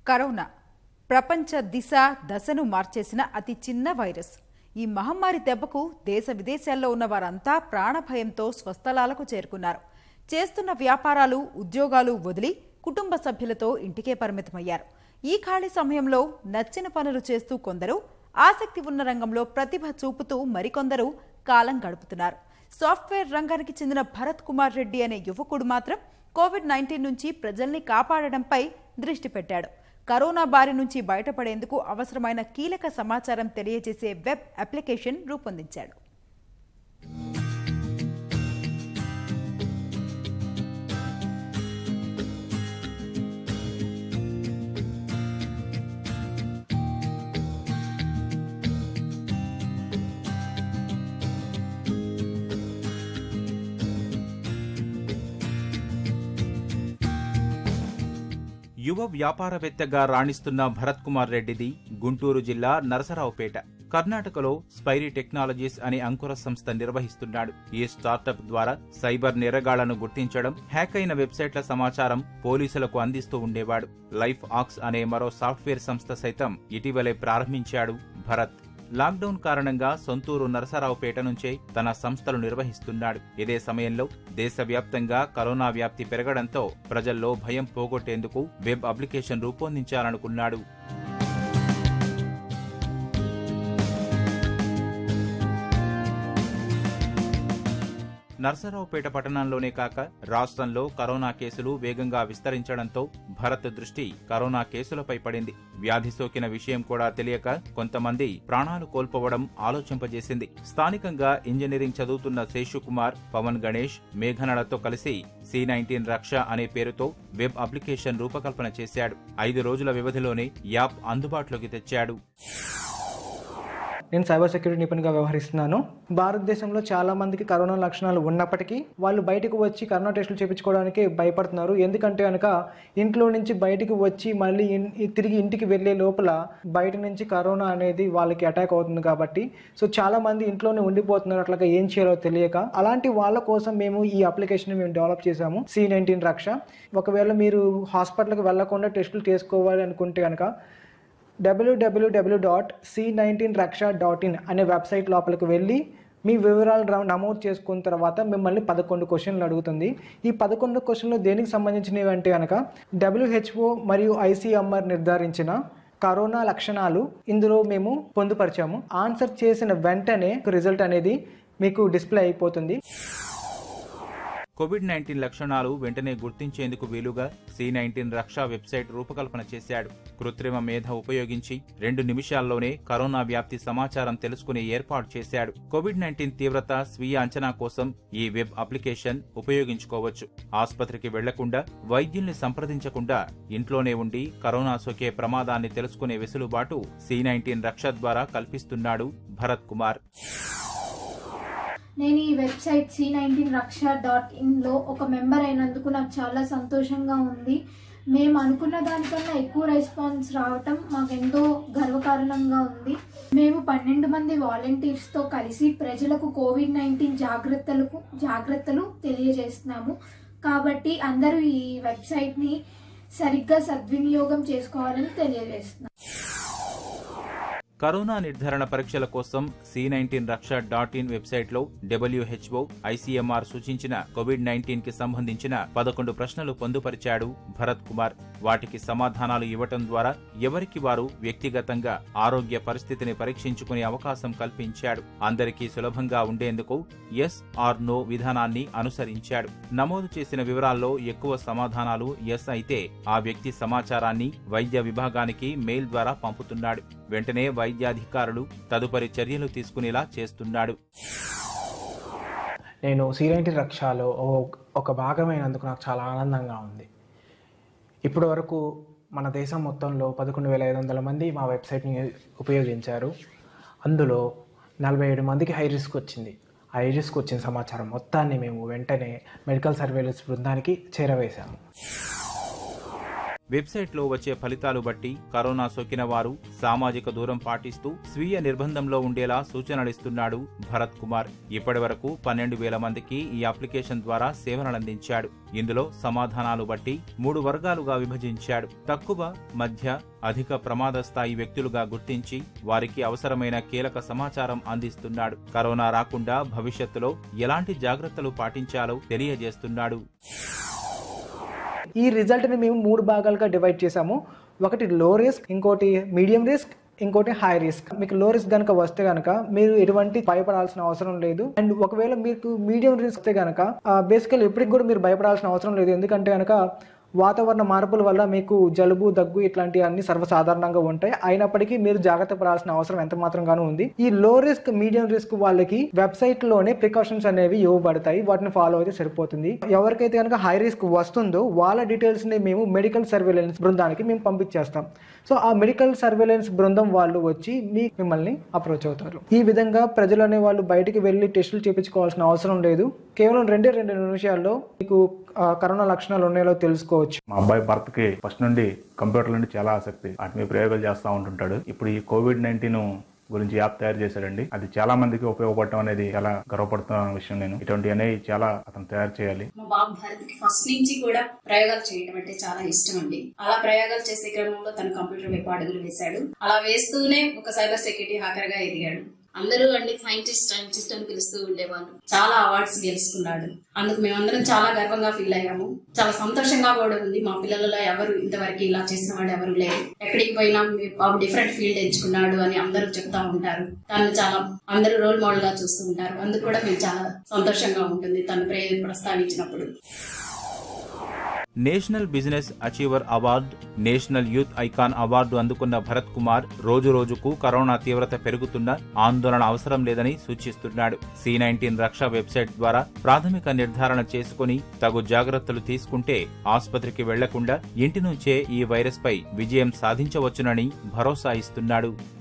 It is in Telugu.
కరోనా ప్రపంచ దిశ దశను మార్చేసిన అతి చిన్న వైరస్ ఈ మహమ్మారి దెబ్బకు దేశ విదేశాల్లో ఉన్న వారంతా ప్రాణభయంతో స్వస్థలాలకు చేరుకున్నారు చేస్తున్న వ్యాపారాలు ఉద్యోగాలు వదిలి కుటుంబ సభ్యులతో ఇంటికే పరిమితమయ్యారు ఈ ఖాళీ సమయంలో నచ్చిన పనులు చేస్తూ కొందరు ఆసక్తి ఉన్న రంగంలో ప్రతిభ చూపుతూ మరికొందరు కాలం గడుపుతున్నారు సాఫ్ట్వేర్ రంగానికి చెందిన భరత్ కుమార్ రెడ్డి అనే యువకుడు మాత్రం కోవిడ్ నైన్టీన్ నుంచి ప్రజల్ని కాపాడడంపై దృష్టి పెట్టాడు కరోనా బారి నుంచి బయటపడేందుకు అవసరమైన కీలక సమాచారం తెలియజేసే వెబ్ అప్లికేషన్ రూపొందించాడు యువ వ్యాపారవేత్తగా రాణిస్తున్న భరత్ కుమార్ రెడ్డిది గుంటూరు జిల్లా నరసరావుపేట కర్ణాటకలో స్పైరీ టెక్నాలజీస్ అనే అంకుర సంస్థ నిర్వహిస్తున్నాడు ఈ స్టార్టప్ ద్వారా సైబర్ నేరగాళ్లను గుర్తించడం హ్యాక్ అయిన వెబ్సైట్ల సమాచారం పోలీసులకు అందిస్తూ ఉండేవాడు లైఫ్ ఆక్స్ అనే మరో సాఫ్ట్వేర్ సంస్థ సైతం ఇటీవలే ప్రారంభించాడు భరత్ లాక్డౌన్ కారణంగా సొంతూరు నరసరావుపేట నుంచే తన సంస్థలు నిర్వహిస్తున్నాడు ఇదే సమయంలో దేశవ్యాప్తంగా కరోనా వ్యాప్తి పెరగడంతో ప్రజల్లో భయం పోగొట్టేందుకు వెబ్ అప్లికేషన్ రూపొందించాలనుకున్నాడు నర్సరావుపేట పట్టణంలోనే కాక రాష్ట్రంలో కరోనా కేసులు వేగంగా విస్తరించడంతో భరత్ దృష్టి కరోనా కేసులపై పడింది వ్యాధి సోకిన విషయం కూడా తెలియక కొంతమంది ప్రాణాలు కోల్పోవడం ఆలోచింపజేసింది స్థానికంగా ఇంజనీరింగ్ చదువుతున్న శేషుకుమార్ పవన్ గణేష్ మేఘనలతో కలిసి సి నైన్టీన్ రక్ష అనే పేరుతో వెబ్ అప్లికేషన్ రూపకల్పన చేశాడు ఐదు రోజుల వ్యవధిలోనే యాప్ అందుబాటులోకి తెచ్చాడు నేను సైబర్ సెక్యూరిటీ నిపుణుగా వ్యవహరిస్తున్నాను భారతదేశంలో చాలా మందికి కరోనా లక్షణాలు ఉన్నప్పటికీ వాళ్ళు బయటకు వచ్చి కరోనా టెస్టులు చేయించుకోవడానికి భయపడుతున్నారు ఎందుకంటే కనుక ఇంట్లో నుంచి బయటికి వచ్చి మళ్ళీ ఇన్- తిరిగి ఇంటికి వెళ్ళే లోపల బయట నుంచి కరోనా అనేది వాళ్ళకి అటాక్ అవుతుంది కాబట్టి సో చాలా మంది ఇంట్లోనే ఉండిపోతున్నారు అట్లాగా ఏం చేయాలో తెలియక అలాంటి వాళ్ళ కోసం మేము ఈ అప్లికేషన్ మేము డెవలప్ చేశాము సి నైన్టీన్ రక్ష ఒకవేళ మీరు హాస్పిటల్కి వెళ్లకుండా టెస్టులు చేసుకోవాలి అనుకుంటే కనుక WWW dot C nineteen Raksha dot in అనే వెబ్సైట్ లోపలికి వెళ్ళి మీ వివరాలు రా- నమోదు చేసుకున్న తర్వాత మిమ్మల్ని పదకొండు క్వశ్చన్లు అడుగుతుంది ఈ పదకొండు క్వశ్చన్లు దేనికి సంబంధించినవి అంటే కనుక డబ్ల్యూహెచ్ఓ మరియు ఐసీఎంఆర్ నిర్ధారించిన కరోనా లక్షణాలు ఇందులో మేము పొందుపరిచాము ఆన్సర్ చేసిన వెంటనే రిజల్ట్ అనేది మీకు డిస్ప్లే అయిపోతుంది కోవిడ్ నైన్టీన్ లక్షణాలు వెంటనే గుర్తించేందుకు వీలుగా సి నైన్టీన్ రక్షా వెబ్సైట్ రూపకల్పన చేశాడు కృత్రిమ మేధ ఉపయోగించి రెండు నిమిషాల్లోనే కరోనా వ్యాప్తి సమాచారం తెలుసుకునే ఏర్పాటు చేశాడు కోవిడ్ నైన్టీన్ తీవ్రత స్వీయ అంచనా కోసం ఈ వెబ్ అప్లికేషన్ ఉపయోగించుకోవచ్చు ఆసుపత్రికి వెళ్లకుండా వైద్యుల్ని సంప్రదించకుండా ఇంట్లోనే ఉండి కరోనా సోకే ప్రమాదాన్ని తెలుసుకునే వెసులుబాటు సి నైన్టీన్ రక్ష ద్వారా కల్పిస్తున్నాడు భరత్ కుమార్ నేను ఈ website C nineteen Raksha dot ఇన్లో ఒక మెంబర్ అయినందుకు నాకు చాలా సంతోషంగా ఉంది మేము అనుకున్న దానికన్నా ఎక్కువ రెస్పాన్స్ రావటం మాకు ఎంతో గర్వకారణంగా ఉంది మేము పన్నెండు మంది వాలంటీర్స్తో కలిసి ప్రజలకు కోవిడ్ నైన్టీన్ జాగ్రత్తలకు జాగ్రత్తలు తెలియజేస్తున్నాము కాబట్టి అందరూ ఈ వెబ్సైట్ని సరిగ్గా సద్వినియోగం చేసుకోవాలని తెలియజేస్తున్నాం కరోనా నిర్ధారణ పరీక్షల కోసం C nineteen Raksha dot in వెబ్సైట్లో డబ్ల్యూహెచ్ఓ ఐసీఎంఆర్ సూచించిన కోవిడ్ నైన్టీన్ కి సంబంధించిన పదకొండు ప్రశ్నలు పొందుపరిచాడు భరత్ కుమార్ వాటికి సమాధానాలు ఇవ్వటం ద్వారా ఎవరికి వారు వ్యక్తిగతంగా ఆరోగ్య పరిస్థితిని పరీక్షించుకునే అవకాశం కల్పించాడు అందరికీ సులభంగా ఉండేందుకు ఎస్ ఆర్ నో విధానాన్ని అనుసరించాడు నమోదు చేసిన వివరాల్లో ఎక్కువ సమాధానాలు ఎస్ అయితే ఆ వ్యక్తి సమాచారాన్ని వైద్య విభాగానికి మెయిల్ ద్వారా పంపుతున్నాడు వెంటనే వైద్యాధికారులు తదుపరి చర్యలు తీసుకునేలా చేస్తున్నాడు నేను సీరెంటి రక్షాలో ఓ- ఒక భాగమైనందుకు నాకు చాలా ఆనందంగా ఉంది ఇప్పటి వరకు మన దేశం మొత్తంలో పదకొండు వేల ఐదు వందల మంది మా వెబ్సైట్ని ఉపయోగించారు అందులో నలభై ఏడు మందికి హై రిస్క్ వచ్చింది ఆ హై రిస్క్ వచ్చిన సమాచారం మొత్తాన్ని మేము వెంటనే మెడికల్ సర్వేలెన్స్ బృందానికి చేరవేశాము వెబ్సైట్లో వచ్చే ఫలితాలు బట్టి కరోనా సోకిన వారు సామాజిక దూరం పాటిస్తూ స్వీయ నిర్బంధంలో ఉండేలా సూచనలిస్తున్నాడు భరత్ కుమార్ ఇప్పటి వరకు పన్నెండు వేల మందికి ఈ అప్లికేషన్ ద్వారా సేవలందించాడు ఇందులో సమాధానాలు బట్టి మూడు వర్గాలుగా విభజించాడు తక్కువ మధ్య అధిక ప్రమాద స్థాయి వ్యక్తులుగా గుర్తించి వారికి అవసరమైన కీలక సమాచారం అందిస్తున్నాడు కరోనా రాకుండా భవిష్యత్తులో ఎలాంటి జాగ్రత్తలు పాటించాలో తెలియజేస్తున్నాడు ఈ రిజల్ట్ని మేము మూడు భాగాలుగా డివైడ్ చేసాము ఒకటి లో రిస్క్ ఇంకోటి మీడియం రిస్క్ ఇంకోటి హై రిస్క్ మీకు లో రిస్క్ కనుక వస్తే కనుక మీరు ఎటువంటి భయపడాల్సిన అవసరం లేదు అండ్ ఒకవేళ మీకు మీడియం రిస్క్ వస్తే కనుక బేసికల్ ఎప్పటికి కూడా మీరు భయపడాల్సిన అవసరం లేదు ఎందుకంటే కనుక వాతావరణ మార్పుల వల్ల మీకు జలుబు దగ్గు ఇట్లాంటివి అన్ని సర్వసాధారణంగా ఉంటాయి అయినప్పటికీ మీరు జాగ్రత్త పడాల్సిన అవసరం ఎంత మాత్రంగానూ ఉంది ఈ లో రిస్క్ మీడియం రిస్క్ వాళ్ళకి వెబ్సైట్ లోనే ప్రికాషన్స్ అనేవి ఇవ్వబడతాయి వాటిని ఫాలో అయితే సరిపోతుంది ఎవరికైతే కనుక హై రిస్క్ వస్తుందో వాళ్ళ డీటెయిల్స్ ని మేము మెడికల్ సర్వేలెన్స్ బృందానికి మేము పంపించేస్తాం సో ఆ మెడికల్ సర్వేలెన్స్ బృందం వాళ్ళు వచ్చి మీ మిమ్మల్ని అప్రోచ్ అవుతారు ఈ విధంగా ప్రజలు అనే వాళ్ళు బయటికి వెళ్ళి టెస్టులు చేయించుకోవాల్సిన అవసరం లేదు కేవలం రెండే రెండు నిమిషాల్లో మీకు ఆ, కరోనా లక్షణాలు ఉన్నాయో తెలుసుకోవచ్చు మా అబ్బాయి భర్త్ కి ఫస్ట్ నుండి కంప్యూటర్ నుండి చాలా ఆసక్తి వాటి మీద ప్రయోగాలు చేస్తూ ఉంటుంటాడు ఇప్పుడు ఈ కోవిడ్ నైన్టీన్ గురించి యాప్ తయారు చేశాడండి అది చాలా మందికి ఉపయోగపడటం అనేది చాలా గర్వపడుతున్న విషయం నేను ఇటువంటి అనేవి చాలా అతను తయారు చేయాలి మా బాబు భరత్కి ఫస్ట్ నుంచి కూడా ప్రయోగాలు చేయడం అంటే చాలా ఇష్టం అండి అలా ప్రయోగాలు చేసే క్రమంలో తను కంప్యూటర్ వైపు అడుగులు వేశాడు అలా వేస్తూనే ఒక సైబర్ సెక్యూరిటీ హ్యాకర్ గా ఎదిగాడు అందరూ అండి సైంటిస్ట్ సైంటిస్ట్ అని పిలుస్తూ ఉండేవాళ్ళు చాలా అవార్డ్స్ గెలుచుకున్నాడు అందుకు మేమందరం చాలా గర్వంగా ఫీల్ అయ్యాము చాలా సంతోషంగా కూడా ఉంది మా పిల్లలలో ఎవరు ఇంతవరకు ఇలా చేసిన వాళ్ళు ఎవరు లేరు ఎక్కడికి పోయినా మీ బాబు డిఫరెంట్ ఫీల్డ్ ఎంచుకున్నాడు అని అందరూ చెప్తా ఉంటారు తను చాలా అందరూ రోల్ మోడల్ గా చూస్తూ ఉంటారు అందుకు కూడా మేము చాలా సంతోషంగా ఉంటుంది తను ప్రే ప్రస్తావించినప్పుడు national business achiever award national youth icon award అందుకున్న భరత్ కుమార్ రోజు రోజుకు కరోనా తీవ్రత పెరుగుతున్న ఆందోళన అవసరం లేదని సూచిస్తున్నాడు సి నైన్టీన్ రక్ష వెబ్సైట్ ద్వారా ప్రాథమిక నిర్ధారణ చేసుకుని తగు జాగ్రత్తలు తీసుకుంటే ఆసుపత్రికి వెళ్లకుండా ఇంటి నుంచే ఈ వైరస్ పై విజయం సాధించవచ్చునని భరోసా ఇస్తున్నాడు